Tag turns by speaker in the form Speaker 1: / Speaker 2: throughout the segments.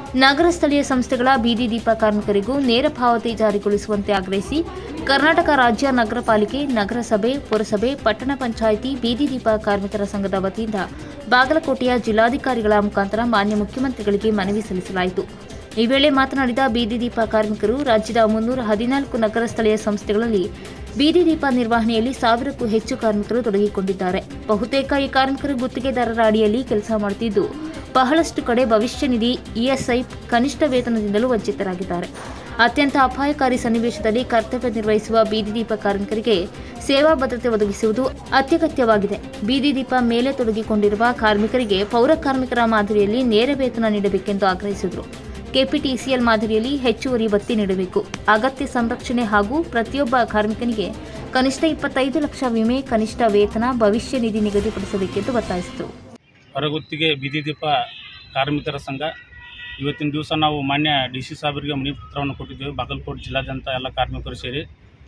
Speaker 1: ನಗರ ಸ್ಥಳೀಯ ಸಂಸ್ಥೆಗಳ ಬೀದಿ ದೀಪ ಕಾರ್ಮಿಕರಿಗೂ ನೇರ ಪಾವತಿ ಜಾರಿಗೊಳಿಸುವಂತೆ ಆಗ್ರಹಿಸಿ ಕರ್ನಾಟಕ ರಾಜ್ಯ ನಗರ ಪಾಲಿಕೆ ನಗರಸಭೆ ಪುರಸಭೆ ಪಟ್ಟಣ ಪಂಚಾಯಿತಿ ಬೀದಿ ದೀಪ ಕಾರ್ಮಿಕರ ಸಂಘದ ವತಿಯಿಂದ ಬಾಗಲಕೋಟೆಯ ಜಿಲ್ಲಾಧಿಕಾರಿಗಳ ಮುಖಾಂತರ ಮಾನ್ಯ ಮುಖ್ಯಮಂತ್ರಿಗಳಿಗೆ ಮನವಿ ಸಲ್ಲಿಸಲಾಯಿತು ಈ ವೇಳೆ ಮಾತನಾಡಿದ ಬೀದಿ ದೀಪ ಕಾರ್ಮಿಕರು ರಾಜ್ಯದ ಮುನ್ನೂರ ಹದಿನಾಲ್ಕು ನಗರ ಸ್ಥಳೀಯ ಸಂಸ್ಥೆಗಳಲ್ಲಿ ಬೀದಿ ದೀಪ ನಿರ್ವಹಣೆಯಲ್ಲಿ ಸಾವಿರಕ್ಕೂ ಹೆಚ್ಚು ಕಾರ್ಮಿಕರು ತೊಡಗಿಕೊಂಡಿದ್ದಾರೆ ಬಹುತೇಕ ಈ ಕಾರ್ಮಿಕರು ಗುತ್ತಿಗೆದಾರರ ಅಡಿಯಲ್ಲಿ ಕೆಲಸ ಮಾಡುತ್ತಿದ್ದು ಬಹಳಷ್ಟು ಕಡೆ ಭವಿಷ್ಯ ನಿಧಿ ಇಎಸ್ಐ ಕನಿಷ್ಠ ವೇತನದಿಂದಲೂ ವಂಚಿತರಾಗಿದ್ದಾರೆ ಅತ್ಯಂತ ಅಪಾಯಕಾರಿ ಸನ್ನಿವೇಶದಲ್ಲಿ ಕರ್ತವ್ಯ ನಿರ್ವಹಿಸುವ ಬೀದಿ ದೀಪ ಕಾರ್ಮಿಕರಿಗೆ ಸೇವಾ ಭದ್ರತೆ ಒದಗಿಸುವುದು ಅತ್ಯಗತ್ಯವಾಗಿದೆ ಬೀದಿ ದೀಪ ಮೇಲೆ ತೊಡಗಿಕೊಂಡಿರುವ ಕಾರ್ಮಿಕರಿಗೆ ಪೌರ ಕಾರ್ಮಿಕರ ಮಾದರಿಯಲ್ಲಿ ನೇರ ವೇತನ ನೀಡಬೇಕೆಂದು ಆಗ್ರಹಿಸಿದರು ಕೆಪಿಟಿಸಿಎಲ್ ಮಾದರಿಯಲ್ಲಿ ಹೆಚ್ಚುವರಿ ಬತ್ತಿ ನೀಡಬೇಕು ಅಗತ್ಯ ಸಂರಕ್ಷಣೆ ಹಾಗೂ ಪ್ರತಿಯೊಬ್ಬ ಕಾರ್ಮಿಕನಿಗೆ ಕನಿಷ್ಠ ಇಪ್ಪತ್ತೈದು ಲಕ್ಷ ವಿಮೆ ಕನಿಷ್ಠ ವೇತನ ಭವಿಷ್ಯ ನಿಧಿ ನಿಗದಿಪಡಿಸಬೇಕೆಂದು ಒತ್ತಾಯಿಸಿದರು
Speaker 2: ಹೊರಗುತ್ತಿಗೆ ಬೀದಿ ದೀಪ ಕಾರ್ಮಿಕರ ಸಂಘ ಇವತ್ತಿನ ದಿವಸ ನಾವು ಮಾನ್ಯ ಡಿ ಸಿ ಸಾಹೇಬರಿಗೆ ಮನವಿ ಪತ್ರವನ್ನು ಕೊಟ್ಟಿದ್ದೇವೆ ಬಾಗಲಕೋಟೆ ಜಿಲ್ಲಾದ್ಯಂತ ಎಲ್ಲ ಕಾರ್ಮಿಕರು ಸೇರಿ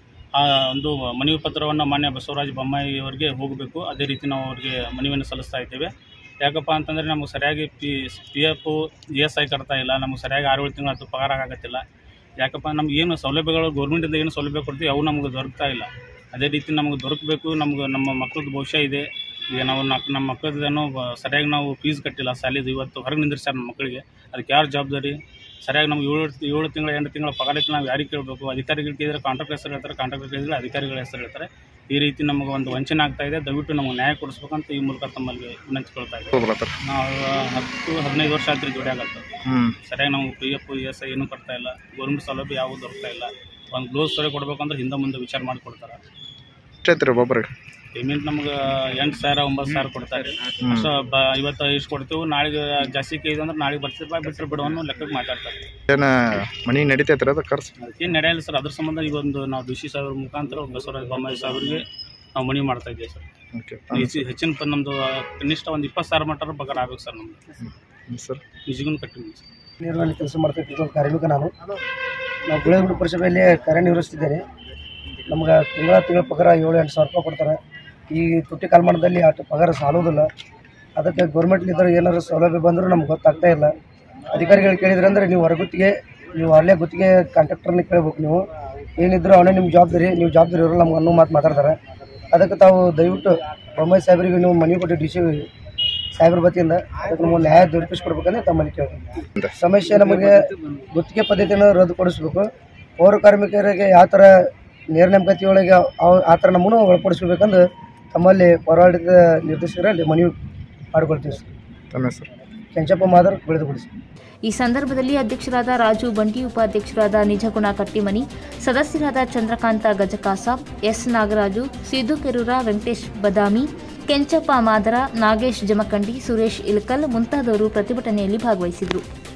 Speaker 2: ಆ ಒಂದು ಮನವಿ ಪತ್ರವನ್ನು ಮಾನ್ಯ ಬಸವರಾಜ ಬೊಮ್ಮಾಯಿ ಅವರಿಗೆ ಹೋಗಬೇಕು ಅದೇ ರೀತಿ ನಾವು ಅವರಿಗೆ ಮನವಿಯನ್ನು ಸಲ್ಲಿಸ್ತಾ ಇದ್ದೇವೆ ಯಾಕಪ್ಪ ಅಂತಂದರೆ ನಮಗೆ ಸರಿಯಾಗಿ P P F E S I ಕಟ್ತಾ ಇಲ್ಲ ನಮಗೆ ಸರಿಯಾಗಿ ಆರು ಏಳು ತಿಂಗಳು ಪಗಾರ ಆಗತ್ತಿಲ್ಲ ಯಾಕಪ್ಪ ನಮ್ಗೆ ಏನು ಸೌಲಭ್ಯಗಳು ಗೌರ್ಮೆಂಟಿಂದ ಏನು ಸೌಲಭ್ಯ ಕೊಡ್ತೀವಿ ಅವು ನಮಗೆ ದೊರಕ್ತಾ ಇಲ್ಲ ಅದೇ ರೀತಿ ನಮಗೆ ದೊರಕಬೇಕು ನಮ್ಗೆ ನಮ್ಮ ಮಕ್ಕಳದ್ದು ಭವಿಷ್ಯ ಇದೆ ಈಗ ನಾವು ನಾಲ್ಕು ನಮ್ಮ ಮಕ್ಕಳದೇನೋ ಸರಿಯಾಗಿ ನಾವು ಫೀಸ್ ಕಟ್ಟಿಲ್ಲ ಶಾಲೆದು ಇವತ್ತು ಹೊರಗೆ ನಿಂದಿರ್ಸ್ಯಾರ ನಮ್ಮ ಮಕ್ಕಳಿಗೆ ಅದಕ್ಕೆ ಯಾರು ಜವಾಬ್ದಾರಿ ಸರಿಯಾಗಿ ನಮ್ಗೆ ಏಳು ಏಳು ತಿಂಗಳ ಎಂಟು ತಿಂಗಳ ಪಗಾರ ಇತ್ತು ನಾವು ಯಾರಿಗೆ ಕೇಳಬೇಕು ಅಧಿಕಾರಿಗಳು ಕೇಳಿದ್ರೆ ಕಾಂಟ್ರಾಕ್ಟ್ ಹೆಸರು ಹೇಳ್ತಾರೆ ಕಾಂಟ್ರಾಕ್ಟ್ ಕೇಳಿದ್ರೆ ಅಧಿಕಾರಿಗಳ ಹೆಸರು ಹೇಳ್ತಾರೆ ಈ ರೀತಿ ನಮಗೆ ಒಂದು ವಂಚನೆ ಆಗ್ತಾ ಇದೆ ದಯವಿಟ್ಟು ನಮಗೆ ನ್ಯಾಯ ಕೊಡಿಸ್ಬೇಕಂತ ಈ ಮೂಲಕ ತಮ್ಮಲ್ಲಿ ವಿನಂತಿಸ್ಕೊಳ್ತಾ ಇದ್ದೀವಿ
Speaker 3: ಹೋಗ್ಲತ್ತಾರ
Speaker 2: ನಾವು ಹತ್ತು ಹದಿನೈದು ವರ್ಷ ಆಯ್ತು ದುಡಿಯಾಗತ್ತೆ
Speaker 3: ಹ್ಞೂ
Speaker 2: ಸರಿಯಾಗಿ ನಮ್ಗೆ P F E S I ಏನೂ ಕೊಡ್ತಾ ಇಲ್ಲ ಗೌರ್ಮೆಂಟ್ ಸೌಲಭ್ಯ ಯಾವುದೂ ದೊರಕ್ತಾ ಇಲ್ಲ ಒಂದು ಗ್ಲೋಸ್ ಸರಿ ಕೊಡ್ಬೇಕಂದ್ರೆ ಹಿಂದೆ ಮುಂದೆ ವಿಚಾರ ಮಾಡಿ ಕೊಡ್ತಾರೆ
Speaker 3: ಎಷ್ಟು ಐತ್ರಿ ಒಬ್ಬೊಬ್ರಿಗೆ
Speaker 2: ಪೇಮೆಂಟ್ ನಮ್ಗೆ ಎಂಟು ಸಾವಿರ ಒಂಬತ್ತು ಸಾವಿರ ಕೊಡ್ತಾರೆ ಅಷ್ಟು ಬ ಇವತ್ತು ಇಷ್ಟು ಕೊಡ್ತೀವಿ ನಾಳೆಗೆ ಜಾಸ್ತಿ ಕೇಳಿದ್ರೆ ಅಂದ್ರೆ ನಾಳೆಗೆ ಬರ್ತೀವಿ ಬಿಟ್ಟರೆ ಬಿಡುವನ್ನು ಲೆಕ್ಕಕ್ಕೆ ಮಾತಾಡ್ತಾರೆ
Speaker 3: ಏನು ಮನೆ ನಡೀತೈತ್ರಿ ಅದು ಖರ್ಚು
Speaker 2: ಅದಕ್ಕೇನು ನಡೆಯಲ್ಲ ಸರ್ ಅದ್ರ ಸಂಬಂಧ ಈ ಒಂದು ನಾವು ಡಿ ಸಿ ಸಾವಿರ ಮುಖಾಂತರ ಬಸವರಾಜ ಬೊಮ್ಮಾಯಿ ಸಾಹೇಬರಿಗೆ ನಾವು ಮನವಿ ಮಾಡ್ತಾ ಇದ್ದೀವಿ ಸರ್
Speaker 3: ಓಕೆ
Speaker 2: ಹೆಚ್ಚು- ಹೆಚ್ಚಿನ ಪ- ನಮ್ಮದು ಕನಿಷ್ಠ ಒಂದು ಇಪ್ಪತ್ತು ಸಾವಿರ ಮಟ್ಟ ಪಗಾರ ಆಗ್ಬೇಕು ಸರ್ ನಮ್ಗೆ
Speaker 3: ಸರ್
Speaker 2: ನಿಜಗೂ ಕಟ್ಟಿದ್ದೀವಿ ಸರ್
Speaker 4: ನೀರಿನಲ್ಲಿ ಕೆಲಸ ಮಾಡ್ತಿದ್ದು ಕಾರ್ಮಿಕ ನಾನು ನಾವು ಗುಳೇಗುಡಿ ಪುರಸಭೆಯಲ್ಲಿ ಕಾರ್ಯನಿರ್ವಹಿಸ್ತಿದ್ದೇನೆ ನಮ್ಗೆ ತಿಂಗಳ ತಿಂಗಳ ಪಗಾರ ಏಳು ಎಂಟು ಸಾವಿರ ರೂಪಾಯಿ ಕೊಡ್ತಾರೆ ಈ ತುಟ್ಟಿ ಕಾಲಮಾನದಲ್ಲಿ ಅಷ್ಟು ಪಗಾರ ಸಾಲೋದಿಲ್ಲ ಅದಕ್ಕೆ ಗೌರ್ಮೆಂಟ್ಲಿದ್ದರೆ ಏನಾದ್ರು ಸೌಲಭ್ಯ ಬಂದರೂ ನಮ್ಗೆ ಗೊತ್ತಾಗ್ತಾ ಇಲ್ಲ ಅಧಿಕಾರಿಗಳು ಕೇಳಿದ್ರೆ ಅಂದರೆ ನೀವು ಹೊರಗುತ್ತಿಗೆ ನೀವು ಅಲ್ಲೇ ಗುತ್ತಿಗೆ ಕಾಂಟ್ರಾಕ್ಟರ್ನ ಕೇಳಬೇಕು ನೀವು ಏನಿದ್ರು ಅವನೇ ನಿಮ್ಮ ಜವಾಬ್ದಾರಿ ನೀವು ಜವಾಬ್ದಾರಿ ಇರೋಲ್ಲ ನಮ್ಗೆ ಅನ್ನೋ ಮಾತು ಮಾತಾಡ್ತಾರೆ ಅದಕ್ಕೆ ತಾವು ದಯವಿಟ್ಟು ಬೊಮ್ಮಾಯಿ ಸಾಹೇಬರಿಗೆ ನೀವು ಮನವಿ ಕೊಟ್ಟು ಡಿ ಸಿ ಸಾಹೇಬ್ರ ವತಿಯಿಂದ ಅದಕ್ಕೆ ನಮಗೆ ನ್ಯಾಯ ದೊರಕಿಸ್ಕೊಡ್ಬೇಕಂದ್ರೆ ತಮ್ಮಲ್ಲಿ ಕೇಳ್ತೀನಿ ಸಮಸ್ಯೆ ನಮಗೆ ಗುತ್ತಿಗೆ ಪದ್ಧತಿಯನ್ನು ರದ್ದುಪಡಿಸ್ಬೇಕು ಪೌರ ಕಾರ್ಮಿಕರಿಗೆ ಯಾವ ಥರ ನೇರ ನೇಮಕಾತಿ ಒಳಗೆ ಅವ್ ಆ ಥರ ನಮ್ಮನ್ನು ಒಳಪಡಿಸ್ಬೇಕಂದು ತಮ್ಮಲ್ಲಿ ಪೌರಾಡಳಿತ ನಿರ್ದೇಶಕರಲ್ಲಿ ಮನವಿ ಮಾಡ್ಕೊಳ್ತೀವಿ ಸರ್
Speaker 3: ತಮ್ಮ ಹೆಸರು
Speaker 4: ಕೆಂಚಪ್ಪ ಮಾದರ್ ಬೆಳೆದುಕೊಡಿಸಿ
Speaker 1: ಈ ಸಂದರ್ಭದಲ್ಲಿ ಅಧ್ಯಕ್ಷರಾದ ರಾಜು ಬಂಡಿ ಉಪಾಧ್ಯಕ್ಷರಾದ ನಿಜಗುಣ ಕಟ್ಟಿಮನಿ ಸದಸ್ಯರಾದ ಚಂದ್ರಕಾಂತ ಗಜಕಾಸ ಎಸ್ ನಾಗರಾಜು ಸಿದ್ದು ಕೆರೂರ ವೆಂಕಟೇಶ್ ಬದಾಮಿ ಕೆಂಚಪ್ಪ ಮಾದರ ನಾಗೇಶ್ ಜಮಖಂಡಿ ಸುರೇಶ್ ಇಲ್ಕಲ್ ಮುಂತಾದವರು ಪ್ರತಿಭಟನೆಯಲ್ಲಿ ಭಾಗವಹಿಸಿದರು